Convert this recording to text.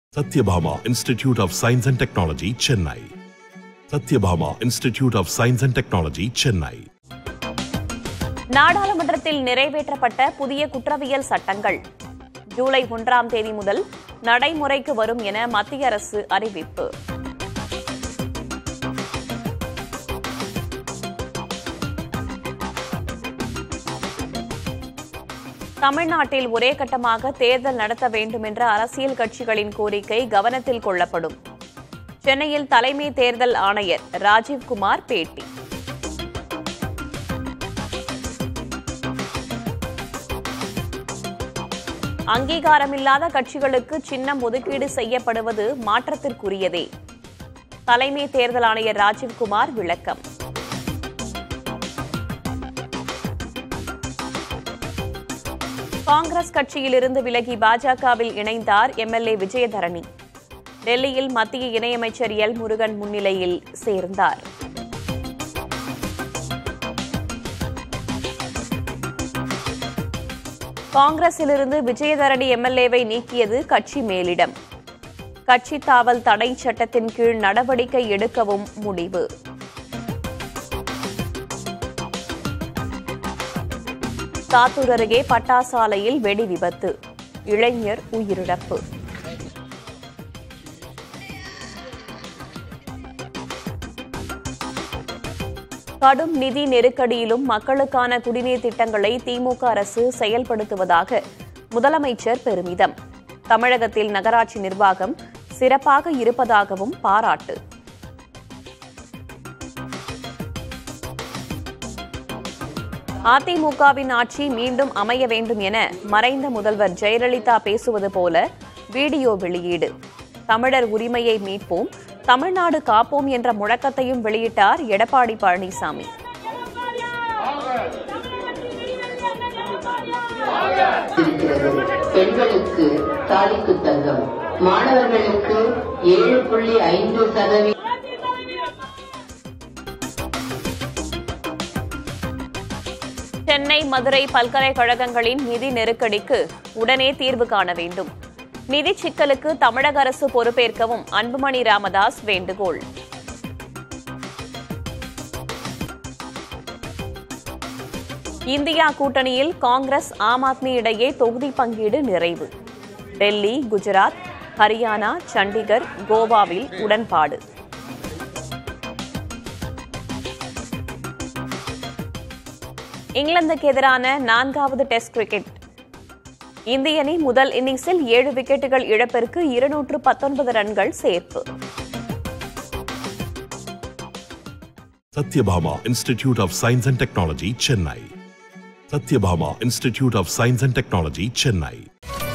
Satyabhama Institute of Science and Technology, Chennai. Satyabhama Institute of Science and Technology, Chennai. நாடாளுமன்றத்தில் நிறைவேற்றப்பட்ட புதிய குற்றவியல் சட்டங்கள் ஜூலை ஒன்றாம் தேதி முதல் நடைமுறைக்கு வரும் என மத்திய அரசு அறிவிப்பு தமிழ்நாட்டில் ஒரே கட்டமாக தேர்தல் நடத்த வேண்டும் என்ற அரசியல் கட்சிகளின் கோரிக்கை கவனத்தில் கொள்ளப்படும் சென்னையில் தலைமை தேர்தல் ஆணையர் ராஜீவ்குமார் பேட்டி அங்கீகாரமில்லாத கட்சிகளுக்கு சின்னம் ஒதுக்கீடு செய்யப்படுவது மாற்றத்திற்குரியதே தலைமை தேர்தல் ஆணையர் ராஜீவ்குமார் விளக்கம் காங்கிரஸ் கட்சியிலிருந்து விலகி பாஜகவில் இணைந்தார் எம்எல்ஏ விஜயதரணி டெல்லியில் மத்திய இணையமைச்சர் எல் முருகன் முன்னிலையில் சேர்ந்தார் காங்கிரசிலிருந்து விஜயதரணி எம்எல்ஏவை நீக்கியது கட்சி மேலிடம் கட்சி தாவல் தடை சட்டத்தின் கீழ் நடவடிக்கை எடுக்கவும் முடிவு சாத்தூர் அருகே பட்டாசாலையில் வெடி விபத்து இளைஞர் உயிரிழப்பு கடும் நிதி நெருக்கடியிலும் மக்களுக்கான குடிநீர் திட்டங்களை திமுக அரசு செயல்படுத்துவதாக முதலமைச்சர் பெருமிதம் தமிழகத்தில் நகராட்சி நிர்வாகம் சிறப்பாக இருப்பதாகவும் பாராட்டு அதிமுகவின் ஆட்சி மீண்டும் அமைய வேண்டும் என மறைந்த முதல்வர் ஜெயலலிதா பேசுவது போல வீடியோ வெளியீடு தமிழர் உரிமையை மீட்போம் தமிழ்நாடு காப்போம் என்ற முழக்கத்தையும் வெளியிட்டார் எடப்பாடி பழனிசாமி இருக்கிறது பெண்களுக்கு தாலிக்கு தங்கம் மாணவர்களுக்கு ஏழு புள்ளி ஐந்து சதவீதம் சென்னை மதுரை பல்கலைக்கழகங்களின் நிதி நெருக்கடிக்கு உடனே தீர்வு காண வேண்டும் நிதி சிக்கலுக்கு தமிழக அரசு பொறுப்பேற்கவும் அன்புமணி ராமதாஸ் வேண்டுகோள் இந்தியா கூட்டணியில் காங்கிரஸ் ஆம் ஆத்மி இடையே தொகுதி பங்கீடு நிறைவு டெல்லி குஜராத் ஹரியானா சண்டிகர் கோவாவில் உடன்பாடு இங்கிலாந்துக்கு எதிரான நான்காவது டெஸ்ட் கிரிக்கெட் இந்திய அணி முதல் இன்னிங்ஸில் ஏழு விக்கெட்டுகள் இழப்பிற்கு இருநூற்று பத்தொன்பது ரன்கள் சேர்ப்பு Satyabhama Institute of Science and Technology, Chennai. Satyabhama Institute of Science and Technology, Chennai.